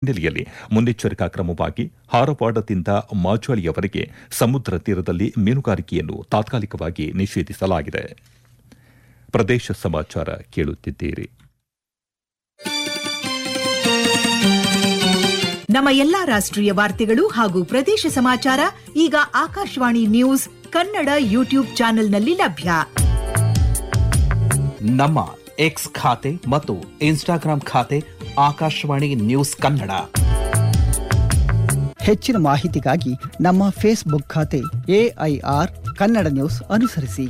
ಹಿನ್ನೆಲೆಯಲ್ಲಿ ಮುನ್ನೆಚ್ಚರಿಕಾ ಕ್ರಮವಾಗಿ ಹಾರವಾಡದಿಂದ ಮಾಜಾಳಿಯವರೆಗೆ ಸಮುದ್ರ ತೀರದಲ್ಲಿ ಮೀನುಗಾರಿಕೆಯನ್ನು ತಾತ್ಕಾಲಿಕವಾಗಿ ನಿಷೇಧಿಸಲಾಗಿದೆ ಪ್ರದೇಶ ಸಮಾಚಾರ ಕೇಳುತ್ತಿದ್ದೀರಿ ನಮ್ಮ ಎಲ್ಲಾ ರಾಷ್ಟ್ರೀಯ ವಾರ್ತೆಗಳು ಹಾಗೂ ಪ್ರದೇಶ ಸಮಾಚಾರ ಈಗ ಆಕಾಶವಾಣಿ ನ್ಯೂಸ್ ಕನ್ನಡ ಯೂಟ್ಯೂಬ್ ಚಾನೆಲ್ನಲ್ಲಿ ಲಭ್ಯ ನಮ್ಮ ಎಕ್ಸ್ ಖಾತೆ ಮತ್ತು ಇನ್ಸ್ಟಾಗ್ರಾಂ ಖಾತೆ ಆಕಾಶವಾಣಿ ನ್ಯೂಸ್ ಕನ್ನಡ ಹೆಚ್ಚಿನ ಮಾಹಿತಿಗಾಗಿ ನಮ್ಮ ಫೇಸ್ಬುಕ್ ಖಾತೆ ಎಐಆರ್ ಕನ್ನಡ ನ್ಯೂಸ್ ಅನುಸರಿಸಿ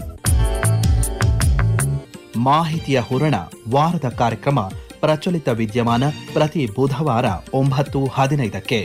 ಮಾಹಿತಿಯ ಹೂರಣ ವಾರದ ಕಾರ್ಯಕ್ರಮ ಪ್ರಚಲಿತ ವಿದ್ಯಮಾನ ಪ್ರತಿ ಬುಧವಾರ ಒಂಬತ್ತು ಹದಿನೈದಕ್ಕೆ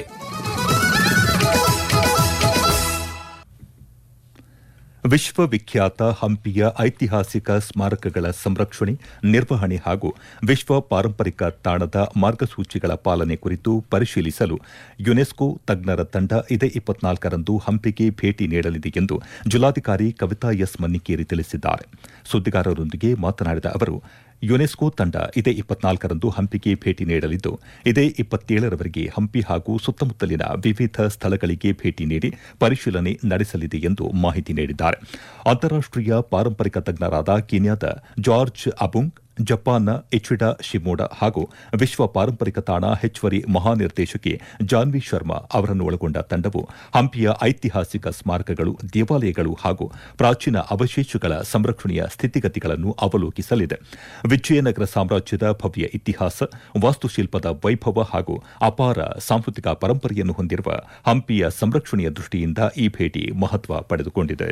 ವಿಶ್ವವಿಖ್ಯಾತ ಹಂಪಿಯ ಐತಿಹಾಸಿಕ ಸ್ಮಾರಕಗಳ ಸಂರಕ್ಷಣೆ ನಿರ್ವಹಣೆ ಹಾಗೂ ವಿಶ್ವ ಪಾರಂಪರಿಕ ತಾಣದ ಮಾರ್ಗಸೂಚಿಗಳ ಪಾಲನೆ ಕುರಿತು ಪರಿಶೀಲಿಸಲು ಯುನೆಸ್ಕೋ ತಜ್ಞರ ತಂಡ ಇದೇ ಇಪ್ಪತ್ನಾಲ್ಕರಂದು ಹಂಪಿಗೆ ಭೇಟಿ ನೀಡಲಿದೆ ಎಂದು ಜಿಲ್ಲಾಧಿಕಾರಿ ಕವಿತಾ ಎಸ್ ಮನ್ನಿಕೇರಿ ತಿಳಿಸಿದ್ದಾರೆ ಸುದ್ದಿಗಾರರೊಂದಿಗೆ ಮಾತನಾಡಿದ ಅವರು ಯುನೆಸ್ಕೋ ತಂಡ ಇದೇ ಇಪ್ಪತ್ನಾಲ್ಕರಂದು ಹಂಪಿಗೆ ಭೇಟಿ ನೀಡಲಿದ್ದು ಇದೇ ಇಪ್ಪತ್ತೇಳರವರೆಗೆ ಹಂಪಿ ಹಾಗೂ ಸುತ್ತಮುತ್ತಲಿನ ವಿವಿಧ ಸ್ಥಳಗಳಿಗೆ ಭೇಟಿ ನೀಡಿ ಪರಿಶೀಲನೆ ನಡೆಸಲಿದೆ ಎಂದು ಮಾಹಿತಿ ನೀಡಿದ್ದಾರೆ ಅಂತಾರಾಷ್ಟೀಯ ಪಾರಂಪರಿಕ ತಜ್ಞರಾದ ಕೀನ್ಯಾದ ಜಾರ್ಜ್ ಅಬುಂಗ್ ಜಪಾನ್ನ ಇಚಿಡಾ ಶಿಮೋಡ ಹಾಗೂ ವಿಶ್ವ ಪಾರಂಪರಿಕ ತಾಣ ಹೆಚ್ಚುವರಿ ಮಹಾನಿರ್ದೇಶಕಿ ಜಾನ್ವಿ ಶರ್ಮಾ ಅವರನ್ನು ಒಳಗೊಂಡ ತಂಡವು ಹಂಪಿಯ ಐತಿಹಾಸಿಕ ಸ್ಮಾರಕಗಳು ದೇವಾಲಯಗಳು ಹಾಗೂ ಪ್ರಾಚೀನ ಅವಶೇಷಗಳ ಸಂರಕ್ಷಣೆಯ ಸ್ಥಿತಿಗತಿಗಳನ್ನು ಅವಲೋಕಿಸಲಿದೆ ವಿಜಯನಗರ ಸಾಮ್ರಾಜ್ಯದ ಭವ್ಯ ಇತಿಹಾಸ ವಾಸ್ತುಶಿಲ್ಪದ ವೈಭವ ಹಾಗೂ ಅಪಾರ ಸಾಂಸ್ಕೃತಿಕ ಪರಂಪರೆಯನ್ನು ಹೊಂದಿರುವ ಹಂಪಿಯ ಸಂರಕ್ಷಣೆಯ ದೃಷ್ಟಿಯಿಂದ ಈ ಭೇಟಿ ಮಹತ್ವ ಪಡೆದುಕೊಂಡಿದೆ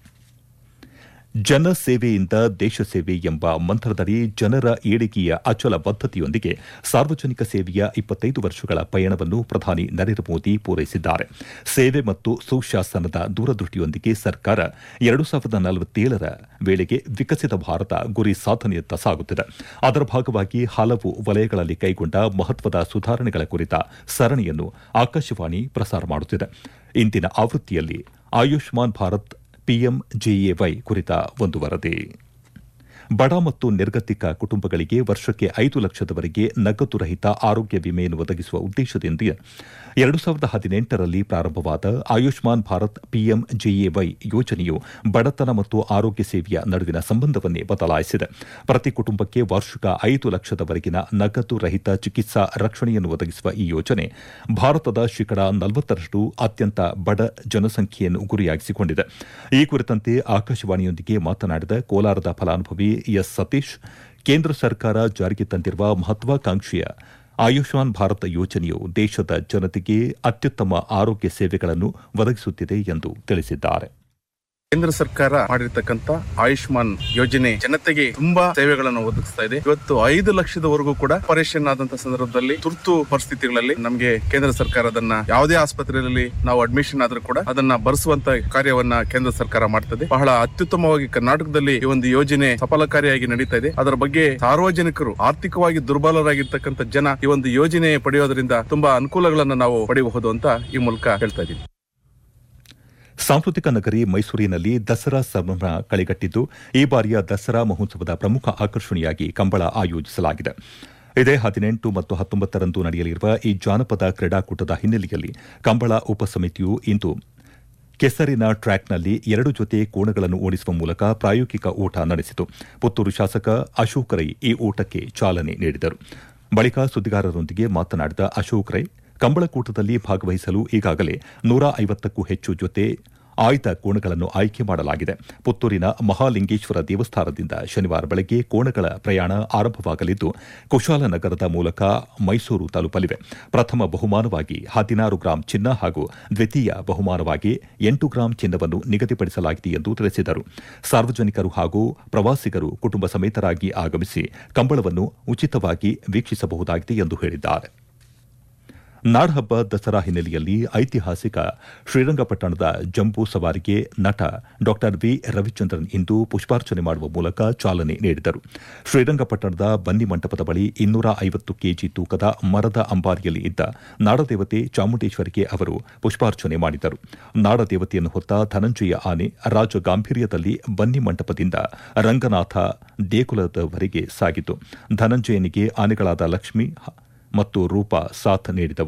ಜನಸೇವೆಯಿಂದ ದೇಶ ಸೇವೆ ಎಂಬ ಮಂತ್ರದಡಿ ಜನರ ಏಳಿಗೆಯ ಅಚಲ ಬದ್ಧತೆಯೊಂದಿಗೆ ಸಾರ್ವಜನಿಕ ಸೇವೆಯ ಇಪ್ಪತ್ತೈದು ವರ್ಷಗಳ ಪಯಣವನ್ನು ಪ್ರಧಾನಿ ನರೇಂದ್ರ ಮೋದಿ ಪೂರೈಸಿದ್ದಾರೆ ಸೇವೆ ಮತ್ತು ಸುಶಾಸನದ ದೂರದೃಷ್ಟಿಯೊಂದಿಗೆ ಸರ್ಕಾರ ಎರಡು ಸಾವಿರದ ನಲವತ್ತೇಳರ ವೇಳೆಗೆ ವಿಕಸಿತ ಭಾರತ ಗುರಿ ಸಾಧನೆಯತ್ತ ಸಾಗುತ್ತಿದೆ ಅದರ ಭಾಗವಾಗಿ ಹಲವು ವಲಯಗಳಲ್ಲಿ ಕೈಗೊಂಡ ಮಹತ್ವದ ಸುಧಾರಣೆಗಳ ಕುರಿತ ಸರಣಿಯನ್ನು ಆಕಾಶವಾಣಿ ಪ್ರಸಾರ ಮಾಡುತ್ತಿದೆ ಇಂದಿನ ಆವೃತ್ತಿಯಲ್ಲಿ ಆಯುಷ್ಮಾನ್ ಭಾರತ್ ಪಿಎಂಜೆಎವೈ ಕುರಿತ ಒಂದು ವರದಿ ಬಡ ಮತ್ತು ನಿರ್ಗತಿಕ ಕುಟುಂಬಗಳಿಗೆ ವರ್ಷಕ್ಕೆ ಐದು ಲಕ್ಷದವರೆಗೆ ನಗದು ರಹಿತ ಆರೋಗ್ಯ ವಿಮೆಯನ್ನು ಒದಗಿಸುವ ಉದ್ದೇಶದಿಂದ ಎರಡು ಸಾವಿರದ ಹದಿನೆಂಟರಲ್ಲಿ ಪ್ರಾರಂಭವಾದ ಆಯುಷ್ಮಾನ್ ಭಾರತ್ ಪಿಎಂಜೆಎವೈ ಯೋಜನೆಯು ಬಡತನ ಮತ್ತು ಆರೋಗ್ಯ ಸೇವೆಯ ನಡುವಿನ ಸಂಬಂಧವನ್ನೇ ಬದಲಾಯಿಸಿದೆ ಪ್ರತಿ ಕುಟುಂಬಕ್ಕೆ ವಾರ್ಷಿಕ ಐದು ಲಕ್ಷದವರೆಗಿನ ನಗದು ರಹಿತ ಚಿಕಿತ್ಸಾ ರಕ್ಷಣೆಯನ್ನು ಒದಗಿಸುವ ಈ ಯೋಜನೆ ಭಾರತದ ಶೇಕಡಾ ನಲವತ್ತರಷ್ಟು ಅತ್ಯಂತ ಬಡ ಜನಸಂಖ್ಯೆಯನ್ನು ಗುರಿಯಾಗಿಸಿಕೊಂಡಿದೆ ಈ ಕುರಿತಂತೆ ಆಕಾಶವಾಣಿಯೊಂದಿಗೆ ಮಾತನಾಡಿದ ಕೋಲಾರದ ಫಲಾನುಭವಿ ಎಸ್ ಸತೀಶ್ ಕೇಂದ್ರ ಸರ್ಕಾರ ಜಾರಿಗೆ ತಂದಿರುವ ಮಹತ್ವಾಕಾಂಕ್ಷೆಯ ಆಯುಷ್ಮಾನ್ ಭಾರತ್ ಯೋಜನೆಯು ದೇಶದ ಜನತೆಗೆ ಅತ್ಯುತ್ತಮ ಆರೋಗ್ಯ ಸೇವೆಗಳನ್ನು ಒದಗಿಸುತ್ತಿದೆ ಎಂದು ತಿಳಿಸಿದ್ದಾರೆ ಕೇಂದ್ರ ಸರ್ಕಾರ ಮಾಡಿರ್ತಕ್ಕಂತ ಆಯುಷ್ಮಾನ್ ಯೋಜನೆ ಜನತೆಗೆ ತುಂಬಾ ಸೇವೆಗಳನ್ನು ಒದಗಿಸ್ತಾ ಇದೆ ಇವತ್ತು ಐದು ಲಕ್ಷದವರೆಗೂ ಕೂಡ ಆಪರೇಷನ್ ಆದಂತ ಸಂದರ್ಭದಲ್ಲಿ ತುರ್ತು ಪರಿಸ್ಥಿತಿಗಳಲ್ಲಿ ನಮಗೆ ಕೇಂದ್ರ ಸರ್ಕಾರ ಅದನ್ನ ಯಾವುದೇ ಆಸ್ಪತ್ರೆಯಲ್ಲಿ ನಾವು ಅಡ್ಮಿಷನ್ ಆದ್ರೂ ಕೂಡ ಅದನ್ನ ಭರಿಸುವಂತ ಕಾರ್ಯವನ್ನ ಕೇಂದ್ರ ಸರ್ಕಾರ ಮಾಡ್ತದೆ ಬಹಳ ಅತ್ಯುತ್ತಮವಾಗಿ ಕರ್ನಾಟಕದಲ್ಲಿ ಈ ಒಂದು ಯೋಜನೆ ಸಫಲಕಾರಿಯಾಗಿ ನಡೀತಾ ಇದೆ ಅದರ ಬಗ್ಗೆ ಸಾರ್ವಜನಿಕರು ಆರ್ಥಿಕವಾಗಿ ದುರ್ಬಲರಾಗಿರ್ತಕ್ಕಂಥ ಜನ ಈ ಒಂದು ಯೋಜನೆ ಪಡೆಯೋದ್ರಿಂದ ತುಂಬಾ ಅನುಕೂಲಗಳನ್ನ ನಾವು ಪಡೆಯಬಹುದು ಅಂತ ಈ ಮೂಲಕ ಹೇಳ್ತಾ ಇದ್ದೀನಿ ಸಾಂಸ್ಕೃತಿಕ ನಗರಿ ಮೈಸೂರಿನಲ್ಲಿ ದಸರಾ ಸಂಭ್ರಮ ಕಳೆಗಟ್ಟಿದ್ದು ಈ ಬಾರಿಯ ದಸರಾ ಮಹೋತ್ಸವದ ಪ್ರಮುಖ ಆಕರ್ಷಣೆಯಾಗಿ ಕಂಬಳ ಆಯೋಜಿಸಲಾಗಿದೆ ಇದೇ ಹದಿನೆಂಟು ಮತ್ತು ಹತ್ತೊಂಬತ್ತರಂದು ನಡೆಯಲಿರುವ ಈ ಜಾನಪದ ಕ್ರೀಡಾಕೂಟದ ಹಿನ್ನೆಲೆಯಲ್ಲಿ ಕಂಬಳ ಉಪಸಮಿತಿಯು ಇಂದು ಕೆಸರಿನ ಟ್ರ್ಯಾಕ್ನಲ್ಲಿ ಎರಡು ಜೊತೆ ಕೋಣಗಳನ್ನು ಓಡಿಸುವ ಮೂಲಕ ಪ್ರಾಯೋಗಿಕ ಓಟ ನಡೆಸಿತು ಪುತ್ತೂರು ಶಾಸಕ ಅಶೋಕ್ ರೈ ಈ ಓಟಕ್ಕೆ ಚಾಲನೆ ನೀಡಿದರು ಬಳಿಕ ಸುದ್ದಿಗಾರರೊಂದಿಗೆ ಮಾತನಾಡಿದ ಅಶೋಕ್ ರೈ ಕಂಬಳಕೂಟದಲ್ಲಿ ಭಾಗವಹಿಸಲು ಈಗಾಗಲೇ ನೂರ ಐವತ್ತಕ್ಕೂ ಹೆಚ್ಚು ಜೊತೆ ಆಯ್ದ ಕೋಣಗಳನ್ನು ಆಯ್ಕೆ ಮಾಡಲಾಗಿದೆ ಪುತ್ತೂರಿನ ಮಹಾಲಿಂಗೇಶ್ವರ ದೇವಸ್ಥಾನದಿಂದ ಶನಿವಾರ ಬೆಳಗ್ಗೆ ಕೋಣಗಳ ಪ್ರಯಾಣ ಆರಂಭವಾಗಲಿದ್ದು ಕುಶಾಲನಗರದ ಮೂಲಕ ಮೈಸೂರು ತಲುಪಲಿವೆ ಪ್ರಥಮ ಬಹುಮಾನವಾಗಿ ಹದಿನಾರು ಗ್ರಾಂ ಚಿನ್ನ ಹಾಗೂ ದ್ವಿತೀಯ ಬಹುಮಾನವಾಗಿ ಎಂಟು ಗ್ರಾಂ ಚಿನ್ನವನ್ನು ನಿಗದಿಪಡಿಸಲಾಗಿದೆ ಎಂದು ತಿಳಿಸಿದರು ಸಾರ್ವಜನಿಕರು ಹಾಗೂ ಪ್ರವಾಸಿಗರು ಕುಟುಂಬ ಸಮೇತರಾಗಿ ಆಗಮಿಸಿ ಕಂಬಳವನ್ನು ಉಚಿತವಾಗಿ ವೀಕ್ಷಿಸಬಹುದಾಗಿದೆ ಎಂದು ಹೇಳಿದ್ದಾರೆ ನಾಡಹಬ್ಬ ದಸರಾ ಹಿನ್ನೆಲೆಯಲ್ಲಿ ಐತಿಹಾಸಿಕ ಶ್ರೀರಂಗಪಟ್ಟಣದ ಜಂಬೂ ಸವಾರಿಗೆ ನಟ ಡಾ ವಿ ರವಿಚಂದ್ರನ್ ಇಂದು ಪುಷ್ಪಾರ್ಚನೆ ಮಾಡುವ ಮೂಲಕ ಚಾಲನೆ ನೀಡಿದರು ಶ್ರೀರಂಗಪಟ್ಟಣದ ಬನ್ನಿ ಮಂಟಪದ ಬಳಿ ಇನ್ನೂರ ಐವತ್ತು ಕೆಜಿ ತೂಕದ ಮರದ ಅಂಬಾರಿಯಲ್ಲಿ ಇದ್ದ ನಾಡದೇವತೆ ಚಾಮುಂಡೇಶ್ವರಿಗೆ ಅವರು ಪುಷ್ಪಾರ್ಚನೆ ಮಾಡಿದರು ನಾಡದೇವತೆಯನ್ನು ಹೊತ್ತ ಧನಂಜಯ ಆನೆ ರಾಜ ಗಾಂಭೀರ್ಯದಲ್ಲಿ ಬನ್ನಿ ಮಂಟಪದಿಂದ ರಂಗನಾಥ ದೇಗುಲದವರೆಗೆ ಸಾಗಿತು ಧನಂಜಯನಿಗೆ ಆನೆಗಳಾದ ಲಕ್ಷ್ಮಿ ಮತ್ತು ರೂಪ ಸಾಥ್ ನೀಡಿದವು